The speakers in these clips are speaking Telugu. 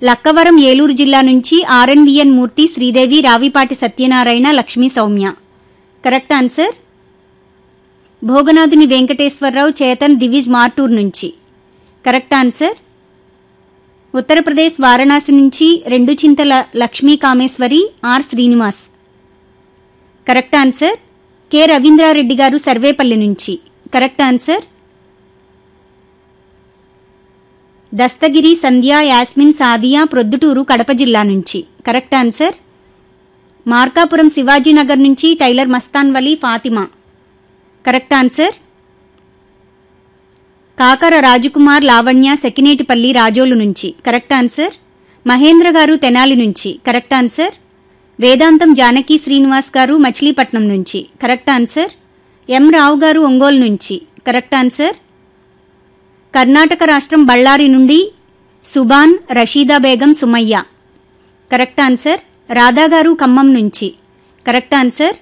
లక్కవరం ఏలూరు జిల్లా నుంచి RNVN Murthy Sridevi Ravipati Satyanarayana Lakshmi Soumya correct answer Bhoganathuni Venkateswararao Chetan Divij Martur నుంచి కరెక్ట్ ఆన్సర్ ఉత్తరప్రదేశ్ వారణాసి నుంచి రెండు Chintala Lakshmi Kameswari R Srinivas correct answer K Ravindrareddy garu Sarvepalli నుంచి కరెక్ట్ ఆన్సర్ దస్తగిరి సంధ్య యాస్మిన్ సాదియా ప్రొద్దుటూరు కడప జిల్లా నుంచి కరెక్ట్ ఆన్సర్ మార్కాపురం శివాజీనగర్ నుంచి tailor Mastan Vali Fatima correct answer Kakara Rajkumar Lavanya సెకినేటిపల్లి Razole నుంచి కరెక్ట్ ఆన్సర్ మహేంద్ర గారు తెనాలి నుంచి కరెక్ట్ ఆన్సర్ వేదాంతం జానకి శ్రీనివాస్ గారు మచిలీపట్నం నుంచి కరెక్ట్ ఆన్సర్ ఎం రావు గారు ఒంగోలు నుంచి కరెక్ట్ ఆన్సర్ కర్ణాటక రాష్ట్రం బళ్ళారి నుండి సుబాన్ రషీదా బేగం సుమయ్య కరెక్ట్ ఆన్సర్ రాధా గారు ఖమ్మం నుంచి కరెక్ట్ ఆన్సర్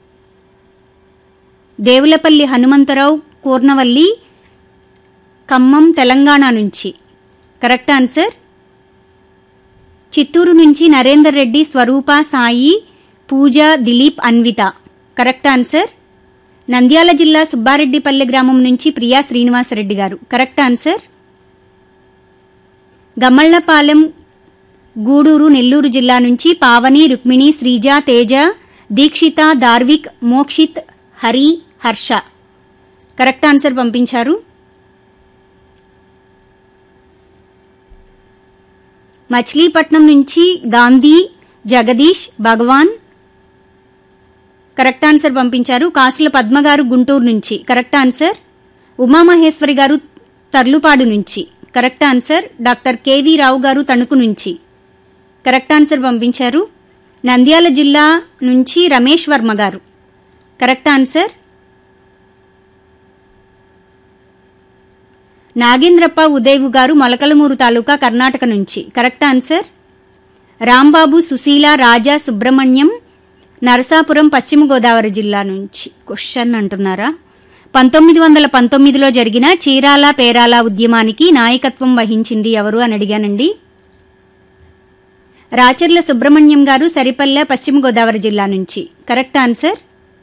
దేవులపల్లి హనుమంతరావు కూర్నవల్లి ఖమ్మం తెలంగాణ నుంచి కరెక్ట్ ఆన్సర్ చిత్తూరు నుంచి నరేందర్ రెడ్డి స్వరూప సాయి పూజ దిలీప్ అన్విత కరెక్ట్ ఆన్సర్ నంద్యాల జిల్లా సుబ్బారెడ్డిపల్లె గ్రామం నుంచి ప్రియా శ్రీనివాసరెడ్డి గారు కరెక్ట్ ఆన్సర్ గమ్మళ్లపాలెం గూడూరు నెల్లూరు జిల్లా నుంచి పావని రుక్మిణి శ్రీజ తేజ దీక్షిత దార్విక్ మోక్షిత్ హరి హర్ష కరెక్ట్ ఆన్సర్ పంపించారు మచిలీపట్నం నుంచి గాంధీ జగదీష్ భగవాన్ కరెక్ట్ ఆన్సర్ పంపించారు కాసుల పద్మగారు గుంటూరు నుంచి కరెక్ట్ ఆన్సర్ ఉమామహేశ్వరి గారు తర్లుపాడు నుంచి correct answer doctor KV Rao garu Tanuku నుంచి కరెక్ట్ ఆన్సర్ పంపించారు నంద్యాల జిల్లా నుంచి రమేష్ వర్మ గారు కరెక్ట్ ఆన్సర్ నాగేంద్రప్ప ఉదయవు గారు మొలకలమూరు తాలూకా కర్ణాటక నుంచి కరెక్ట్ ఆన్సర్ రాంబాబు సుశీల రాజా సుబ్రహ్మణ్యం నరసాపురం పశ్చిమ గోదావరి జిల్లా నుంచి క్వశ్చన్ అంటున్నారా పంతొమ్మిది వందల పంతొమ్మిదిలో జరిగిన చీరాల పేరాల ఉద్యమానికి నాయకత్వం వహించింది ఎవరు అని అడిగానండి రాచర్ల సుబ్రహ్మణ్యం గారు సరిపల్లె పశ్చిమ గోదావరి జిల్లా నుంచి కరెక్ట్ ఆన్సర్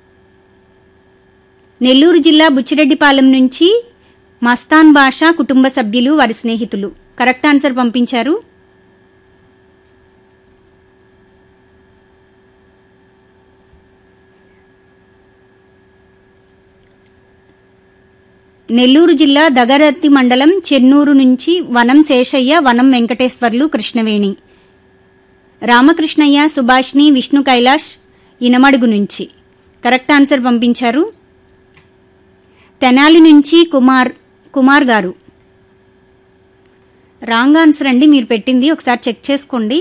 నెల్లూరు జిల్లా బుచ్చిరెడ్డిపాలెం నుంచి మస్తాన్ బాషా కుటుంబ సభ్యులు వారి స్నేహితులు కరెక్ట్ ఆన్సర్ పంపించారు నెల్లూరు జిల్లా దగరత్తి మండలం చెన్నూరు నుంచి వనం శేషయ్య వనం వెంకటేశ్వర్లు కృష్ణవేణి రామకృష్ణయ్య సుభాష్ని విష్ణు కైలాష్ ఇనమడుగు నుంచి కరెక్ట్ ఆన్సర్ పంపించారు తెనాలి నుంచి కుమార్ కుమార్ గారు రాంగ్ ఆన్సర్ అండి మీరు పెట్టింది ఒకసారి చెక్ చేసుకోండి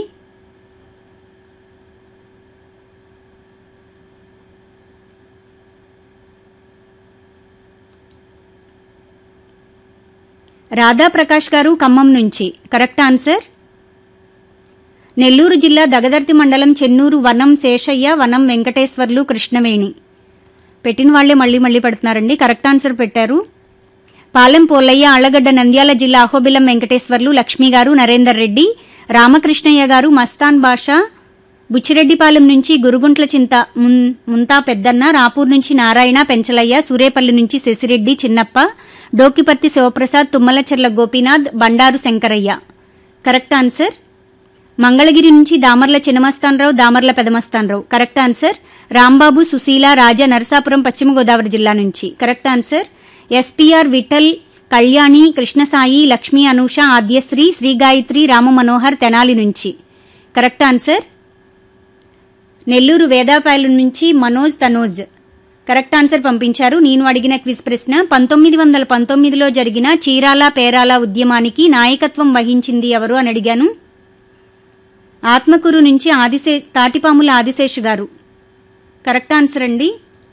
రాధా ప్రకాష్ గారు ఖమ్మం నుంచి కరెక్ట్ ఆన్సర్ నెల్లూరు జిల్లా దగదర్తి మండలం చెన్నూరు వనం శేషయ్య వనం వెంకటేశ్వర్లు కృష్ణవేణి పెట్టిన వాళ్లే మళ్ళీ మళ్ళీ పెడుతున్నారండి కరెక్ట్ ఆన్సర్ పెట్టారు పాలెం పోలయ్య ఆళ్లగడ్డ నంద్యాల జిల్లా అహోబిలం వెంకటేశ్వర్లు లక్ష్మి గారు నరేందర్ రెడ్డి రామకృష్ణయ్య గారు మస్తాన్ బాషా బుచ్చిరెడ్డిపాలెం నుంచి గురుగుంట్ల చింత మున్- ముంతా పెద్దన్న రాపూర్ నుంచి నారాయణ పెంచలయ్య సూరేపల్లి నుంచి శశిరెడ్డి చిన్నప్ప డోకిపర్తి శివప్రసాద్ తుమ్మలచెర్ల గోపీనాథ్ బండారు శంకరయ్య కరెక్ట్ ఆన్సర్ మంగళగిరి నుంచి దామర్ల చిన్నమస్తానరావు దామర్ల పెదమస్తానరావు కరెక్ట్ ఆన్సర్ రాంబాబు సుశీల రాజా నరసాపురం పశ్చిమ గోదావరి జిల్లా నుంచి correct answer SPR Vithal Kalyani Krishnasai Lakshmi Anusha Adyasri Sri Gayatri Rama Manohar Tenali నుంచి కరెక్ట్ ఆన్సర్ నెల్లూరు వేదాపాయలు నుంచి మనోజ్ తనోజ్ కరెక్ట్ ఆన్సర్ పంపించారు నేను అడిగిన క్విజ్ ప్రశ్న పంతొమ్మిది వందల పంతొమ్మిదిలో జరిగిన చీరాల పేరాల ఉద్యమానికి నాయకత్వం వహించింది ఎవరు అని అడిగాను ఆత్మకూరు నుంచి ఆదిశే తాటిపాముల ఆదిశేష్ గారు కరెక్ట్ ఆన్సర్ అండి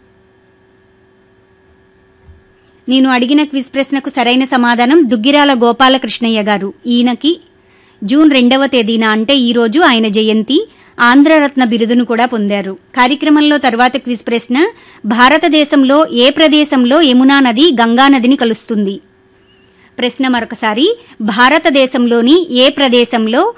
నేను అడిగిన క్విజ్ ప్రశ్నకు సరైన సమాధానం దుగ్గిరాల గోపాలకృష్ణయ్య గారు ఈయనకి జూన్ రెండవ తేదీన అంటే ఈ రోజు ఆయన జయంతి ఆంధ్రరత్న బిరుదును కూడా పొందారు కార్యక్రమంలో తర్వాత క్విజ్ ప్రశ్న భారతదేశంలో ఏ ప్రదేశంలో యమునా నది గంగా నదిని కలుస్తుంది ప్రశ్న మరొకసారి భారతదేశంలోని ఏ ప్రదేశంలో